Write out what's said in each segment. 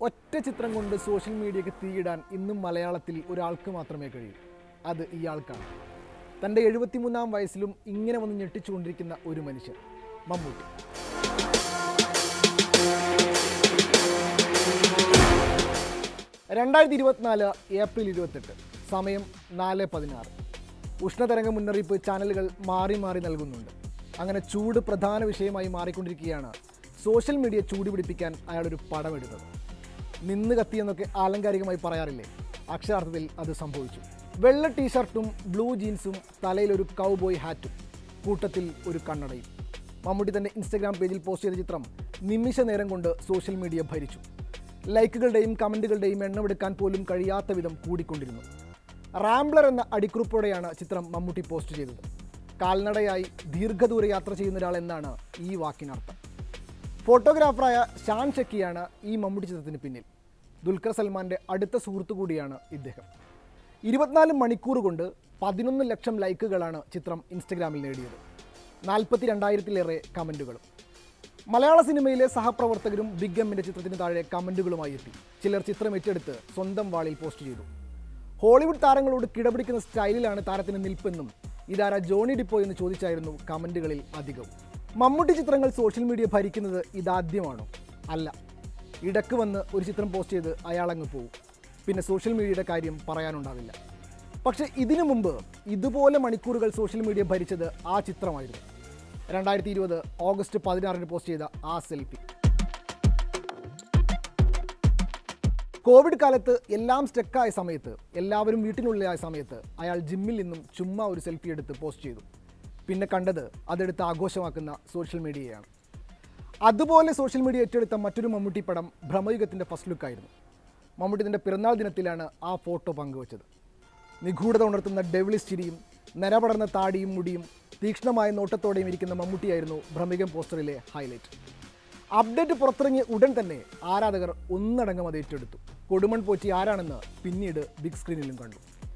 ഒറ്റ ചിത്രം കൊണ്ട് സോഷ്യൽ മീഡിയയ്ക്ക് തീയിടാൻ ഇന്നും മലയാളത്തിൽ ഒരാൾക്ക് മാത്രമേ കഴിയൂ അത് ഇയാൾക്കാണ് തൻ്റെ എഴുപത്തിമൂന്നാം വയസ്സിലും ഇങ്ങനെ വന്ന് ഞെട്ടിച്ചുകൊണ്ടിരിക്കുന്ന ഒരു മനുഷ്യൻ മമ്മൂട്ടി രണ്ടായിരത്തി ഇരുപത്തിനാല് ഏപ്രിൽ ഇരുപത്തെട്ട് സമയം നാല് പതിനാറ് ഉഷ്ണതരംഗ മുന്നറിയിപ്പ് ചാനലുകൾ മാറി മാറി നൽകുന്നുണ്ട് അങ്ങനെ ചൂട് പ്രധാന വിഷയമായി മാറിക്കൊണ്ടിരിക്കുകയാണ് സോഷ്യൽ മീഡിയ ചൂട് പിടിപ്പിക്കാൻ അയാളൊരു പടമെടുത്തത് നിന്ന് കത്തിയെന്നൊക്കെ ആലങ്കാരികമായി പറയാറില്ലേ അക്ഷരാർത്ഥത്തിൽ അത് സംഭവിച്ചു വെള്ള ടീഷർട്ടും ബ്ലൂ ജീൻസും തലയിലൊരു കൗബോയ് ഹാറ്റും കൂട്ടത്തിൽ ഒരു കണ്ണടയും മമ്മൂട്ടി തന്റെ ഇൻസ്റ്റഗ്രാം പേജിൽ പോസ്റ്റ് ചെയ്ത ചിത്രം നിമിഷ നേരം കൊണ്ട് സോഷ്യൽ മീഡിയ ഭരിച്ചു ലൈക്കുകളുടെയും കമൻറ്റുകളുടെയും എണ്ണമെടുക്കാൻ പോലും കഴിയാത്ത വിധം കൂടിക്കൊണ്ടിരുന്നു റാംബ്ലർ എന്ന അടിക്കുറിപ്പോടെയാണ് ചിത്രം മമ്മൂട്ടി പോസ്റ്റ് ചെയ്തത് കാൽനടയായി ദീർഘദൂര യാത്ര ചെയ്യുന്ന ഒരാൾ എന്നാണ് ഈ വാക്കിനർത്ഥം ഫോട്ടോഗ്രാഫറായ ഷാൻ ഷക്കിയാണ് ഈ മമ്മൂട്ടി ചിത്രത്തിന് പിന്നിൽ ദുൽഖർ സൽമാന്റെ അടുത്ത സുഹൃത്തു കൂടിയാണ് ഇദ്ദേഹം ഇരുപത്തിനാല് മണിക്കൂർ കൊണ്ട് പതിനൊന്ന് ലക്ഷം ലൈക്കുകളാണ് ചിത്രം ഇൻസ്റ്റഗ്രാമിൽ നേടിയത് നാൽപ്പത്തി രണ്ടായിരത്തിലേറെ കമൻറ്റുകളും മലയാള സിനിമയിലെ സഹപ്രവർത്തകരും ബിഗ് എമ്മിൻ്റെ ചിത്രത്തിന് താഴെ കമൻറ്റുകളുമായി എത്തി ചിലർ ചിത്രം ഏറ്റെടുത്ത് സ്വന്തം വാളിൽ പോസ്റ്റ് ചെയ്തു ഹോളിവുഡ് താരങ്ങളോട് കിടപിടിക്കുന്ന സ്റ്റൈലിലാണ് താരത്തിന് നിൽപ്പെന്നും ഇതാരാ ജോണി ഡിപ്പോ എന്ന് ചോദിച്ചായിരുന്നു കമൻറ്റുകളിൽ അധികവും മമ്മൂട്ടി ചിത്രങ്ങൾ സോഷ്യൽ മീഡിയ ഭരിക്കുന്നത് ഇതാദ്യമാണോ അല്ല ഇടക്ക് വന്ന് ഒരു ചിത്രം പോസ്റ്റ് ചെയ്ത് അയാളങ്ങ് പോകും പിന്നെ സോഷ്യൽ മീഡിയയുടെ കാര്യം പറയാനുണ്ടാവില്ല പക്ഷേ ഇതിനു മുമ്പ് ഇതുപോലെ മണിക്കൂറുകൾ സോഷ്യൽ മീഡിയ ഭരിച്ചത് ആ ചിത്രമായിരുന്നു രണ്ടായിരത്തി ഇരുപത് ഓഗസ്റ്റ് പതിനാറിന് പോസ്റ്റ് ചെയ്ത ആ സെൽഫി കോവിഡ് കാലത്ത് എല്ലാം സ്റ്റക്കായ സമയത്ത് എല്ലാവരും വീട്ടിനുള്ളിലായ സമയത്ത് അയാൾ ജിമ്മിൽ നിന്നും ചുമ്മാ ഒരു സെൽഫി എടുത്ത് പോസ്റ്റ് ചെയ്തു പിന്നെ കണ്ടത് അതെടുത്ത് ആഘോഷമാക്കുന്ന സോഷ്യൽ മീഡിയയാണ് അതുപോലെ സോഷ്യൽ മീഡിയ ഏറ്റെടുത്ത മറ്റൊരു മമ്മൂട്ടി പടം ഭ്രമയുഗത്തിൻ്റെ ഫസ്റ്റ് ലുക്കായിരുന്നു മമ്മൂട്ടി തൻ്റെ പിറന്നാൾ ദിനത്തിലാണ് ആ ഫോട്ടോ പങ്കുവച്ചത് നിഗൂഢത ഉണർത്തുന്ന ഡെവിളിസ് ചിരിയും നരപടർന്ന താടിയും മുടിയും തീക്ഷ്ണമായ നോട്ടത്തോടെയും ഇരിക്കുന്ന മമ്മൂട്ടിയായിരുന്നു ഭ്രമികം പോസ്റ്ററിലെ ഹൈലൈറ്റ് അപ്ഡേറ്റ് പുറത്തിറങ്ങിയ ഉടൻ തന്നെ ആരാധകർ ഒന്നടങ്കം അത് ഏറ്റെടുത്തു കൊടുമൺ പോറ്റി ആരാണെന്ന് പിന്നീട് ബിഗ് സ്ക്രീനിലും കണ്ടു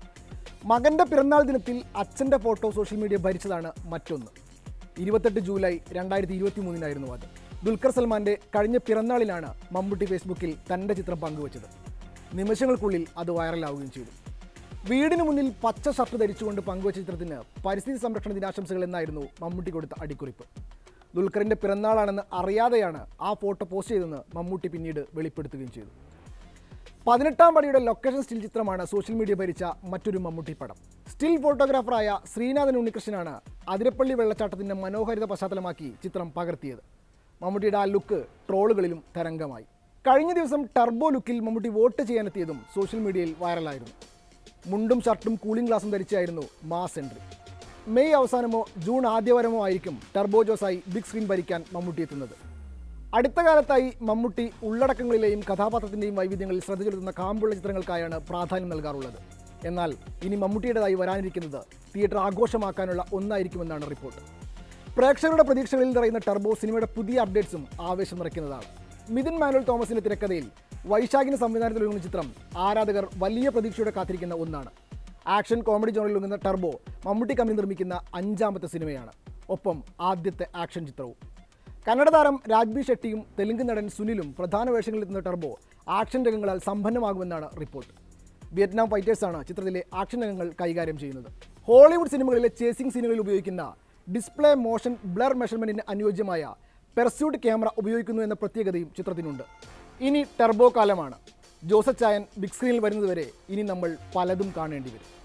മകന്റെ പിറന്നാൾ ദിനത്തിൽ അച്ഛൻ്റെ ഫോട്ടോ സോഷ്യൽ മീഡിയ ഭരിച്ചതാണ് മറ്റൊന്ന് ഇരുപത്തെട്ട് ജൂലൈ രണ്ടായിരത്തി ഇരുപത്തി മൂന്നിനായിരുന്നു അത് ദുൽഖർ സൽമാന്റെ കഴിഞ്ഞ പിറന്നാളിലാണ് മമ്മൂട്ടി ഫേസ്ബുക്കിൽ തൻ്റെ ചിത്രം പങ്കുവച്ചത് നിമിഷങ്ങൾക്കുള്ളിൽ അത് വൈറലാവുകയും ചെയ്തു വീടിന് മുന്നിൽ പച്ച ഷർട്ട് ധരിച്ചുകൊണ്ട് പങ്കുവച്ച ചിത്രത്തിന് പരിസ്ഥിതി സംരക്ഷണ ദിനാശംസകൾ എന്നായിരുന്നു മമ്മൂട്ടി കൊടുത്ത അടിക്കുറിപ്പ് ദുൽഖറിന്റെ പിറന്നാളാണെന്ന് അറിയാതെയാണ് ആ ഫോട്ടോ പോസ്റ്റ് ചെയ്തതെന്ന് മമ്മൂട്ടി പിന്നീട് വെളിപ്പെടുത്തുകയും ചെയ്തു പതിനെട്ടാം പടിയുടെ ലൊക്കേഷൻ സ്റ്റിൽ ചിത്രമാണ് സോഷ്യൽ മീഡിയ ഭരിച്ച മറ്റൊരു മമ്മൂട്ടി പടം സ്റ്റിൽ ഫോട്ടോഗ്രാഫറായ ശ്രീനാഥൻ ഉണ്ണികൃഷ്ണനാണ് അതിരപ്പള്ളി വെള്ളച്ചാട്ടത്തിന്റെ മനോഹാരിത പശ്ചാത്തലമാക്കി ചിത്രം പകർത്തിയത് മമ്മൂട്ടിയുടെ ആ ലുക്ക് ട്രോളുകളിലും തരംഗമായി കഴിഞ്ഞ ദിവസം ടർബോ ലുക്കിൽ മമ്മൂട്ടി വോട്ട് ചെയ്യാനെത്തിയതും സോഷ്യൽ മീഡിയയിൽ വൈറലായിരുന്നു മുണ്ടും ഷർട്ടും കൂളിംഗ് ഗ്ലാസും ധരിച്ചായിരുന്നു മാസ് എൻട്രി മെയ് അവസാനമോ ജൂൺ ആദ്യവാരമോ ആയിരിക്കും ടർബോ ജോസായി ബിഗ് സ്ക്രീൻ ഭരിക്കാൻ മമ്മൂട്ടി എത്തുന്നത് അടുത്ത കാലത്തായി മമ്മൂട്ടി ഉള്ളടക്കങ്ങളിലെയും കഥാപാത്രത്തിൻ്റെയും വൈവിധ്യങ്ങളിൽ ശ്രദ്ധ ചെലുത്തുന്ന കാമ്പുള്ള ചിത്രങ്ങൾക്കായാണ് പ്രാധാന്യം നൽകാറുള്ളത് എന്നാൽ ഇനി മമ്മൂട്ടിയുടേതായി വരാനിരിക്കുന്നത് തിയേറ്റർ ആഘോഷമാക്കാനുള്ള ഒന്നായിരിക്കുമെന്നാണ് റിപ്പോർട്ട് പ്രേക്ഷകരുടെ പ്രതീക്ഷകളിൽ നിറയുന്ന ടർബോ സിനിമയുടെ പുതിയ അപ്ഡേറ്റ്സും ആവേശം നിറയ്ക്കുന്നതാണ് മിഥുൻ മാനുവൽ തോമസിന്റെ തിരക്കഥയിൽ വൈശാഖിന് സംവിധാനത്തിൽ ഒരുങ്ങുന്ന ചിത്രം ആരാധകർ വലിയ പ്രതീക്ഷയോടെ കാത്തിരിക്കുന്ന ഒന്നാണ് ആക്ഷൻ കോമഡി ജോണിൽ ഒരുങ്ങുന്ന ടർബോ മമ്മൂട്ടി കമ്പനി നിർമ്മിക്കുന്ന അഞ്ചാമത്തെ സിനിമയാണ് ഒപ്പം ആദ്യത്തെ ആക്ഷൻ ചിത്രവും കന്നഡ താരം രാജ്ബി ഷെട്ടിയും തെലുങ്ക് നടൻ സുനിലും പ്രധാന വേഷങ്ങളിലെത്തുന്ന ടർബോ ആക്ഷൻ രംഗങ്ങളാൽ സമ്പന്നമാകുമെന്നാണ് റിപ്പോർട്ട് വിയറ്റ്നാം ഫൈറ്റേഴ്സാണ് ചിത്രത്തിലെ ആക്ഷൻ രംഗങ്ങൾ കൈകാര്യം ചെയ്യുന്നത് ഹോളിവുഡ് സിനിമകളിലെ ചേസിംഗ് സീനുകളിൽ ഉപയോഗിക്കുന്ന ഡിസ്പ്ലേ മോഷൻ ബ്ലർ മെഷർമെന്റിന് അനുയോജ്യമായ പെർസ്യൂട്ട് ക്യാമറ ഉപയോഗിക്കുന്നു എന്ന പ്രത്യേകതയും ചിത്രത്തിനുണ്ട് ഇനി ടെർബോ കാലമാണ് ജോസഫ് ചായൻ ബിഗ് സ്ക്രീനിൽ വരുന്നതുവരെ ഇനി നമ്മൾ പലതും കാണേണ്ടി വരും